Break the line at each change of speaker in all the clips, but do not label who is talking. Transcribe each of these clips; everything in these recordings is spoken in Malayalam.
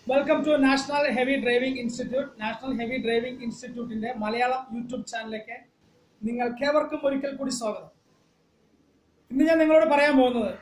Welcome to national heavy driving institute നാഷണൽ ഹെവി ഡ്രൈവിംഗ് ഇൻസ്റ്റിറ്റ്യൂട്ടിന്റെ മലയാളം യൂട്യൂബ് ചാനലിലേക്ക് നിങ്ങൾക്കേവർക്കും ഒരിക്കൽ കൂടി സ്വാഗതം ഇന്ന് ഞാൻ നിങ്ങളോട് പറയാൻ പോകുന്നത്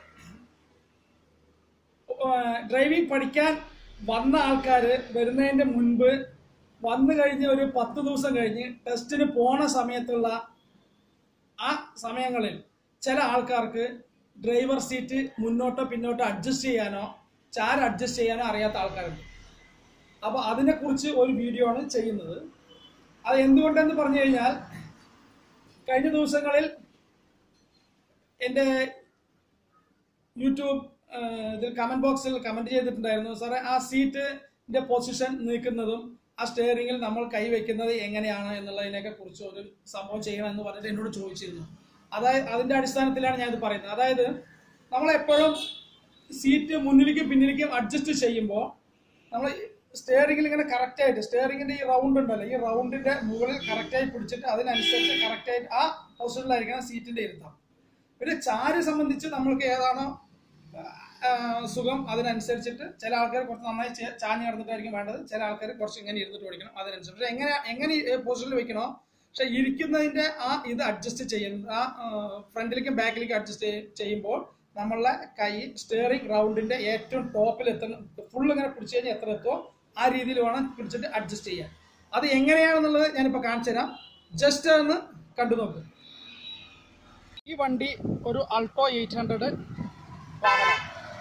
ഡ്രൈവിംഗ് പഠിക്കാൻ വന്ന ആൾക്കാർ വരുന്നതിന്റെ മുൻപ് വന്നു കഴിഞ്ഞ് ഒരു പത്ത് ദിവസം കഴിഞ്ഞ് ടെസ്റ്റിന് പോണ സമയത്തുള്ള ആ സമയങ്ങളിൽ ചില ആൾക്കാർക്ക് ഡ്രൈവർ സീറ്റ് മുന്നോട്ടോ പിന്നോട്ടോ അഡ്ജസ്റ്റ് ചെയ്യാനോ ചാര അഡ്ജസ്റ്റ് ചെയ്യാനോ അറിയാത്ത ആൾക്കാരുണ്ട് അപ്പോൾ അതിനെക്കുറിച്ച് ഒരു വീഡിയോ ആണ് ചെയ്യുന്നത് അത് എന്തുകൊണ്ടെന്ന് പറഞ്ഞു കഴിഞ്ഞാൽ കഴിഞ്ഞ ദിവസങ്ങളിൽ എൻ്റെ യൂട്യൂബ് ആ, ഇതിൽ കമന്റ് ബോക്സിൽ കമന്റ് ചെയ്തിട്ടുണ്ടായിരുന്നു സാറേ ആ സീറ്റിന്റെ പൊസിഷൻ നീക്കുന്നതും ആ സ്റ്റിയറിംഗിൽ നമ്മൾ കൈവയ്ക്കുന്നത് എങ്ങനെയാണ് എന്നുള്ളതിനെയൊക്കെ കുറിച്ച് ഒരു സംഭവം ചെയ്യണം എന്ന് പറഞ്ഞിട്ട് എന്നോട് ചോദിച്ചിരുന്നു അതായത് അതിന്റെ അടിസ്ഥാനത്തിലാണ് ഞാൻ ഇത് പറയുന്നത് അതായത് നമ്മൾ എപ്പോഴും സീറ്റ് മുന്നിലേക്കും പിന്നിലേക്കും അഡ്ജസ്റ്റ് ചെയ്യുമ്പോൾ നമ്മൾ സ്റ്റിയറിംഗിൽ ഇങ്ങനെ കറക്റ്റ് ആയിട്ട് സ്റ്റിയറിംഗിന്റെ ഈ റൗണ്ട് ഉണ്ടല്ലോ ഈ റൗണ്ടിന്റെ മുകളിൽ കറക്റ്റ് ആയി പിടിച്ചിട്ട് അതിനനുസരിച്ച് കറക്റ്റ് ആയിട്ട് ആ പൊസിഷനിലായിരിക്കണം സീറ്റിന്റെ ഇരുത്തം പിന്നെ ചാര് സംബന്ധിച്ച് നമ്മൾക്ക് ഏതാണോ ആ, സുഖം അതിനനുസരിച്ചിട്ട് ചില ആൾക്കാർ കുറച്ച് നന്നായി ചെ- ചാഞ്ഞ് കിടന്നിട്ടായിരിക്കും വേണ്ടത് ചില ആൾക്കാർ കുറച്ച് ഇങ്ങനെ ഇരുന്നിട്ട് ഓടിക്കണം അതിനനുസരിച്ച് പക്ഷെ എങ്ങനെ എങ്ങനെ പൊസിഷനിൽ വെക്കണോ പക്ഷെ ഇരിക്കുന്നതിന്റെ ആ ഇത് അഡ്ജസ്റ്റ് ചെയ്യുന്ന ആ ഫ്രണ്ടിലേക്കും ബാക്കിലേക്കും അഡ്ജസ്റ്റ് ചെയ്യുമ്പോൾ നമ്മളെ കൈ സ്റ്റിയറിംഗ് റൗണ്ടിന്റെ ഏറ്റവും ടോപ്പിൽ എത്തുന്ന ഫുൾ ഇങ്ങനെ പിടിച്ചു കഴിഞ്ഞാൽ എത്ര എത്തുമോ ആ രീതിയിൽ വേണം പിടിച്ചിട്ട് അഡ്ജസ്റ്റ് ചെയ്യാൻ അത് എങ്ങനെയാണെന്നുള്ളത് ഞാനിപ്പോൾ കാണിച്ചു തരാം ജസ്റ്റ് ഒന്ന് കണ്ടു നോക്ക് ഈ വണ്ടി ഒരു അൾട്ടോ എയ്റ്റ് ഹൺഡ്രഡ് വാഹനം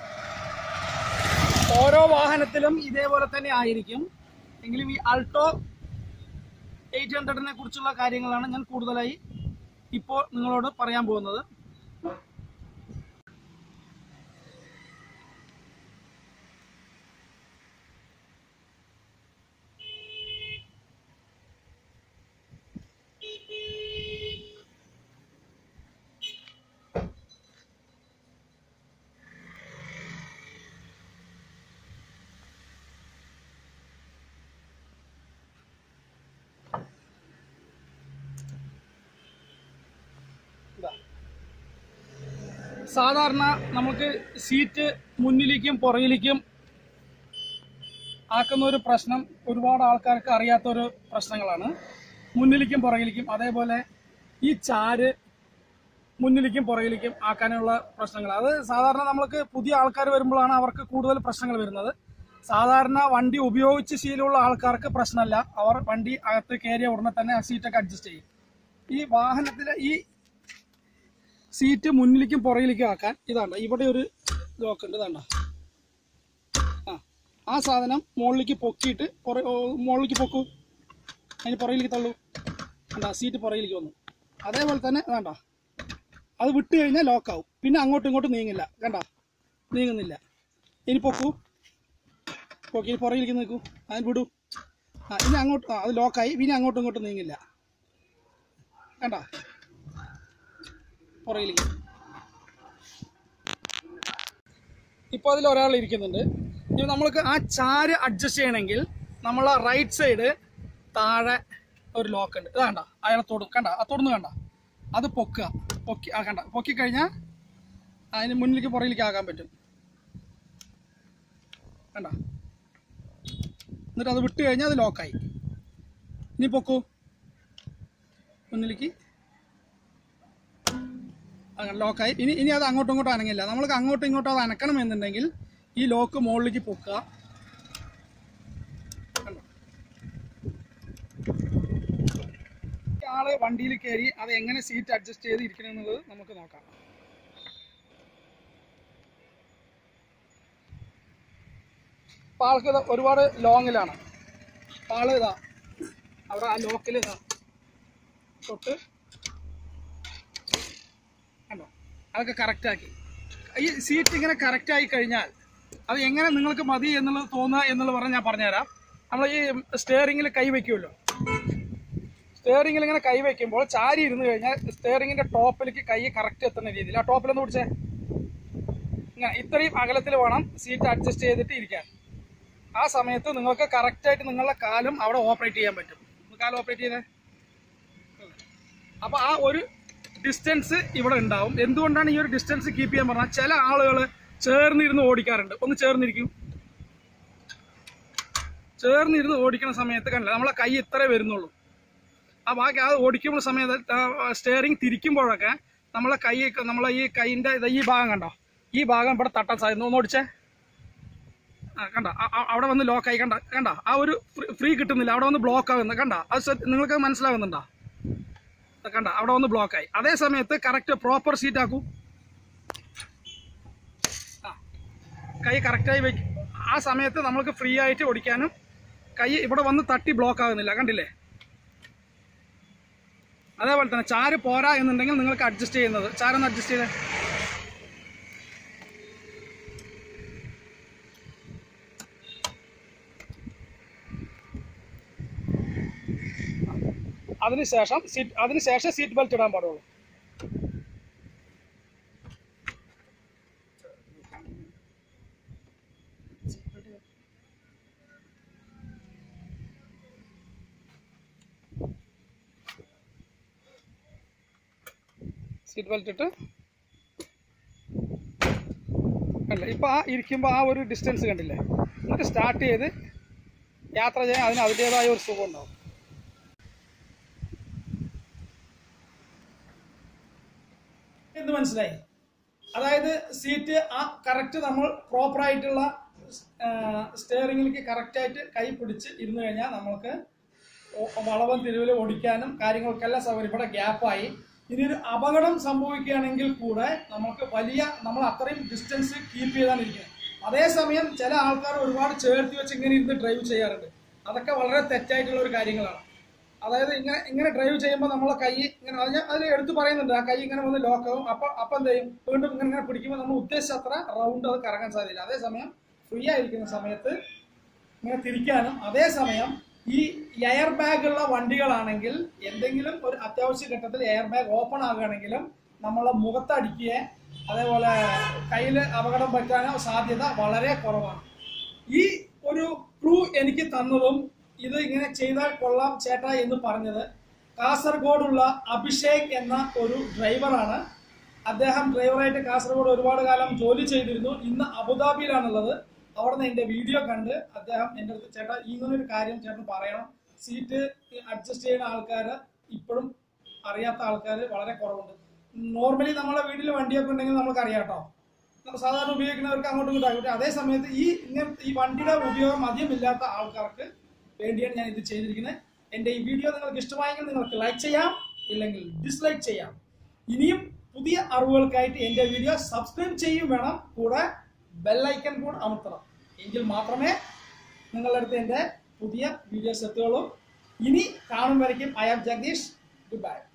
ഓരോ വാഹനത്തിലും ഇതേപോലെ തന്നെ ആയിരിക്കും എങ്കിലും ഈ അൾട്ടോ എയ്റ്റ് ഹൺഡ്രഡിനെ കുറിച്ചുള്ള കാര്യങ്ങളാണ് ഞാൻ കൂടുതലായി ഇപ്പോൾ നിങ്ങളോട് പറയാൻ പോകുന്നത് ഇതാ. സാധാരണ നമുക്ക് സീറ്റ് മുന്നിലേക്കും പുറകിലേക്കും ആക്കുന്ന ഒരു പ്രശ്നം ഒരുപാട് ആൾക്കാർക്ക് അറിയാത്ത ഒരു പ്രശ്നങ്ങളാണ് മുന്നിലേക്കും പുറകിലേക്കും അതേപോലെ ഈ ചാര് മുന്നിലേക്കും പുറകിലേക്കും ആക്കാനുള്ള പ്രശ്നങ്ങൾ അത് സാധാരണ നമ്മൾക്ക് പുതിയ ആൾക്കാർ വരുമ്പോഴാണ് അവർക്ക് കൂടുതൽ പ്രശ്നങ്ങൾ വരുന്നത് സാധാരണ വണ്ടി ഉപയോഗിച്ച് ശീലമുള്ള ആൾക്കാർക്ക് പ്രശ്നമല്ല അവർ വണ്ടി അകത്ത് കയറിയ ഉടനെ തന്നെ ആ സീറ്റൊക്കെ അഡ്ജസ്റ്റ് ചെയ്യും ഈ വാഹനത്തിലെ ഈ സീറ്റ് മുന്നിലേക്കും പുറകിലേക്കും ആക്കാൻ ഇതാണ്ട ഇവിടെ ഒരു ലോക്ക് ഉണ്ട് ഇതാണ്ട ആ ആ സാധനം മുകളിലേക്ക് പൊക്കിയിട്ട് പുറ- ഓ, മുകളിലേക്ക് പൊക്കൂ അതിന് പുറകിലേക്ക് തള്ളൂ കണ്ട സീറ്റ് പുറകിലേക്ക് വന്നു അതേപോലെ തന്നെ വേണ്ട അത് വിട്ട് കഴിഞ്ഞാൽ ലോക്കാവും പിന്നെ അങ്ങോട്ടും ഇങ്ങോട്ടും നീങ്ങില്ല കണ്ട നീങ്ങുന്നില്ല ഇനി പൊക്കൂ പൊക്കി ഇനി പുറകിലേക്ക് നിൽക്കൂ അതിന് വിടൂ ആ ഇനി അങ്ങോട്ട് ആ അത് ലോക്കായി പിന്നെ അങ്ങോട്ടും ഇങ്ങോട്ടും നീങ്ങില്ല കണ്ട പുറകിലേക്ക് ഇപ്പോൾ അതിൽ ഒരാൾ ഇരിക്കുന്നുണ്ട് ഇനി നമ്മൾക്ക് ആ ചാര് അഡ്ജസ്റ്റ് ചെയ്യണമെങ്കിൽ നമ്മൾ ആ റൈറ്റ് സൈഡ് താഴെ ഒരു ലോക്ക് ഉണ്ട് ഇത് കണ്ട അയാളെ തൊടു കണ്ട ആ തൊടുന്ന് കണ്ട അത് പൊക്കുക പൊക്കി ആ കണ്ട പൊക്കി കഴിഞ്ഞാൽ അതിന് മുന്നിലേക്ക് പുറകിലേക്ക് ആക്കാൻ പറ്റും കണ്ട എന്നിട്ട് അത് വിട്ട് കഴിഞ്ഞാൽ അത് ലോക്കായി ഇനി പൊക്കൂ മുന്നിലേക്ക് അങ്ങനെ ലോക്കായി ഇനി ഇനി അത് അങ്ങോട്ടും ഇങ്ങോട്ടും അനങ്ങില്ല നമ്മൾക്ക് അങ്ങോട്ടും ഇങ്ങോട്ടും അത് അനക്കണം എന്നുണ്ടെങ്കിൽ ഈ ലോക്ക് മുകളിലേക്ക് പൊക്കുക കണ്ടോ? ഈ ആള് വണ്ടിയിൽ കയറി അത് എങ്ങനെ സീറ്റ് അഡ്ജസ്റ്റ് ചെയ്ത് ഇരിക്കണം എന്നുള്ളത് നമുക്ക് നോക്കാം അപ്പൊ ആൾക്ക് ഇത് ഒരുപാട് ലോങ്ങിലാണ് അപ്പൊ ആള് ഇതാ അവിടെ ആ ലോക്കിൽ ഇതാ തൊട്ട് കണ്ടോ അതൊക്കെ കറക്റ്റ് ആക്കി ഈ സീറ്റ് ഇങ്ങനെ കറക്റ്റ് ആയി കഴിഞ്ഞാൽ അത് എങ്ങനെ നിങ്ങൾക്ക് മതി എന്നുള്ളത് തോന്നുക എന്നുള്ളത് പറഞ്ഞ് ഞാൻ പറഞ്ഞുതരാം നമ്മൾ ഈ സ്റ്റിയറിംഗിൽ കൈ വയ്ക്കുമല്ലോ സ്റ്റിയറിംഗിൽ ഇങ്ങനെ കൈ വയ്ക്കുമ്പോൾ ചാരി ഇരുന്ന് കഴിഞ്ഞാൽ സ്റ്റിയറിംഗിന്റെ ടോപ്പിലേക്ക് കൈ കറക്റ്റ് എത്തുന്ന രീതിയിൽ ആ ടോപ്പിലൊന്ന് പിടിച്ചേ ഇങ്ങനെ ഇത്രയും അകലത്തിൽ വേണം സീറ്റ് അഡ്ജസ്റ്റ് ചെയ്തിട്ട് ഇരിക്കാൻ ആ സമയത്ത് നിങ്ങൾക്ക് കറക്റ്റായിട്ട് നിങ്ങളുടെ കാലും അവിടെ ഓപ്പറേറ്റ് ചെയ്യാൻ പറ്റും ഒന്ന് കാലം ഓപ്പറേറ്റ് ചെയ്തേ അപ്പൊ ആ ഒരു ഡിസ്റ്റൻസ് ഇവിടെ ഉണ്ടാവും എന്തുകൊണ്ടാണ് ഈ ഒരു ഡിസ്റ്റൻസ് കീപ്പ് ചെയ്യാൻ പറഞ്ഞാൽ ചില ആളുകൾ ചേർന്നിരുന്ന് ഓടിക്കാറുണ്ട് ഒന്ന് ചേർന്നിരിക്കും ചേർന്നിരുന്ന് ഓടിക്കുന്ന സമയത്ത് കണ്ടില്ല നമ്മളെ കൈ ഇത്രേ വരുന്നുള്ളൂ ആ ബാക്കി അത് ഓടിക്കുന്ന സമയത്ത് സ്റ്റിയറിംഗ് തിരിക്കുമ്പോഴൊക്കെ നമ്മളെ കൈ നമ്മളെ ഈ കൈയിൻ്റെ ഈ ഭാഗം കണ്ടോ ഈ ഭാഗം ഇവിടെ തട്ടാൻ സാധിക്കുന്നു ഒന്ന് ഓടിച്ചേ ആ കണ്ട ആ- ആ- അവിടെ വന്ന് ലോക്കായി കണ്ട കണ്ട ആ ഒരു ഫ്രീ കിട്ടുന്നില്ല അവിടെ വന്ന് ബ്ലോക്ക് ആകുന്നു കണ്ട അത് ശ്രദ്ധ- നിങ്ങൾക്ക് മനസ്സിലാകുന്നുണ്ടോ ആ, കണ്ട അവിടെ വന്ന് ബ്ലോക്കായി അതേ സമയത്ത് കറക്റ്റ് പ്രോപ്പർ സീറ്റ് ആക്കൂ ആ കൈ കറക്റ്റായി വെക്കും ആ സമയത്ത് നമ്മൾക്ക് ഫ്രീ ആയിട്ട് ഓടിക്കാനും കൈ ഇവിടെ വന്ന് തട്ടി ബ്ലോക്ക് ആകുന്നില്ല കണ്ടില്ലേ അതേപോലെ തന്നെ ചാര് പോരാ എന്നുണ്ടെങ്കിൽ നിങ്ങൾക്ക് അഡ്ജസ്റ്റ് ചെയ്യുന്നത് ചാരൊന്ന് അഡ്ജസ്റ്റ് ചെയ്തേ അതിനുശേഷം സീറ്റ് അതിനുശേഷം സീറ്റ് ബെൽറ്റ് ഇടാൻ പാടുള്ളൂ സീറ്റ് ബെൽറ്റ് ഇട്ട് അല്ല ഇപ്പൊ ആ ഇരിക്കുമ്പോൾ ആ ഒരു ഡിസ്റ്റൻസ് കണ്ടില്ലേ എന്നിട്ട് സ്റ്റാർട്ട് ചെയ്ത് യാത്ര ചെയ്യാൻ അതിന് അതിൻ്റെതായ ഒരു സുഖം ഉണ്ടാവും എന്ന് മനസ്സിലായി അതായത് സീറ്റ് ആ കറക്റ്റ് നമ്മൾ പ്രോപ്പർ ആയിട്ടുള്ള സ്റ്റിയറിംഗിലേക്ക് കറക്റ്റ് ആയിട്ട് കൈ പിടിച്ച് ഇരുന്ന് കഴിഞ്ഞാൽ നമ്മൾക്ക് ഒ- വളവും തിരിവിൽ ഓടിക്കാനും കാര്യങ്ങൾക്കെല്ലാം സൗകര്യം ഇവിടെ ഗ്യാപ്പായി ഇനി ഒരു അപകടം സംഭവിക്കുകയാണെങ്കിൽ കൂടെ നമുക്ക് വലിയ നമ്മൾ അത്രയും ഡിസ്റ്റൻസ് കീപ്പ് ചെയ്താണ് ഇരിക്കുന്നത് അതേസമയം ചില ആൾക്കാർ ഒരുപാട് ചേർത്തി വെച്ച് ഇങ്ങനെ ഇരുന്ന് ഡ്രൈവ് ചെയ്യാറുണ്ട് അതൊക്കെ വളരെ തെറ്റായിട്ടുള്ള ഒരു കാര്യങ്ങളാണ് അതായത് ഇങ്ങനെ ഇങ്ങനെ ഡ്രൈവ് ചെയ്യുമ്പോൾ നമ്മളെ കൈ ഇങ്ങനെ അതിന് അതിൽ എടുത്തു പറയുന്നുണ്ട് ആ കൈ ഇങ്ങനെ വന്ന് ലോക്കാവും അപ്പൊ അപ്പൊ എന്ത് ചെയ്യും വീണ്ടും ഇങ്ങനെ ഇങ്ങനെ പിടിക്കുമ്പോൾ നമ്മൾ ഉദ്ദേശിച്ച അത്ര റൗണ്ട് അത് കറങ്ങാൻ സാധ്യതയില്ല അതേസമയം ഫ്രീ ആയിരിക്കുന്ന സമയത്ത് ഇങ്ങനെ തിരിക്കാനും അതേസമയം ഈ എയർ ബാഗ് ഉള്ള വണ്ടികളാണെങ്കിൽ എന്തെങ്കിലും ഒരു അത്യാവശ്യ ഘട്ടത്തിൽ എയർ ബാഗ് ഓപ്പൺ ആകുകയാണെങ്കിലും നമ്മളെ മുഖത്തടിക്കുകയെ അതേപോലെ കയ്യിൽ അപകടം പറ്റാനോ സാധ്യത വളരെ കുറവാണ് ഈ ഒരു ക്ലൂ എനിക്ക് തന്നതും ഇത് ഇങ്ങനെ ചെയ്താൽ കൊള്ളാം ചേട്ടാ എന്ന് പറഞ്ഞത് കാസർഗോഡുള്ള അഭിഷേക് എന്ന ഒരു ഡ്രൈവറാണ് അദ്ദേഹം ഡ്രൈവറായിട്ട് കാസർഗോഡ് ഒരുപാട് കാലം ജോലി ചെയ്തിരുന്നു ഇന്ന് അബുദാബിയിലാണുള്ളത് അവിടെ നിന്ന് എന്റെ വീഡിയോ കണ്ട് അദ്ദേഹം എൻ്റെ അടുത്ത് ചേട്ടാ ഇങ്ങനെ ഒരു കാര്യം ചേട്ടൻ പറയണം സീറ്റ് അഡ്ജസ്റ്റ് ചെയ്യുന്ന ആൾക്കാർ ഇപ്പോഴും അറിയാത്ത ആൾക്കാർ വളരെ കുറവുണ്ട് നോർമലി നമ്മളെ വീട്ടിൽ വണ്ടിയൊക്കെ ഉണ്ടെങ്കിൽ നമുക്ക് അറിയാം കേട്ടോ നമ്മൾ സാധാരണ ഉപയോഗിക്കുന്നവർക്ക് അങ്ങോട്ടും ഇങ്ങോട്ടും ആകും അതേ സമയത്ത് ഈ ഇങ്ങനെ ഈ വണ്ടിയുടെ ഉപയോഗം അധികമില്ലാത്ത ആൾക്കാർക്ക് വേണ്ടിയാണ് ഞാൻ ഇത് ചെയ്തിരിക്കുന്നത് എൻ്റെ ഈ വീഡിയോ നിങ്ങൾക്ക് ഇഷ്ടമായെങ്കിൽ നിങ്ങൾക്ക് ലൈക്ക് ചെയ്യാം ഇല്ലെങ്കിൽ ഡിസ്ലൈക്ക് ചെയ്യാം ഇനിയും പുതിയ അറിവുകൾക്കായിട്ട് എൻ്റെ വീഡിയോ സബ്സ്ക്രൈബ് ചെയ്യും വേണം കൂടെ ബെല്ലൈക്കൺ കൂടെ അമർത്തണം എങ്കിൽ മാത്രമേ നിങ്ങളുടെ അടുത്ത് എൻ്റെ പുതിയ വീഡിയോസ് എത്തുകയുള്ളൂ ഇനി കാണും വരയ്ക്കും I am Jagadeesh good by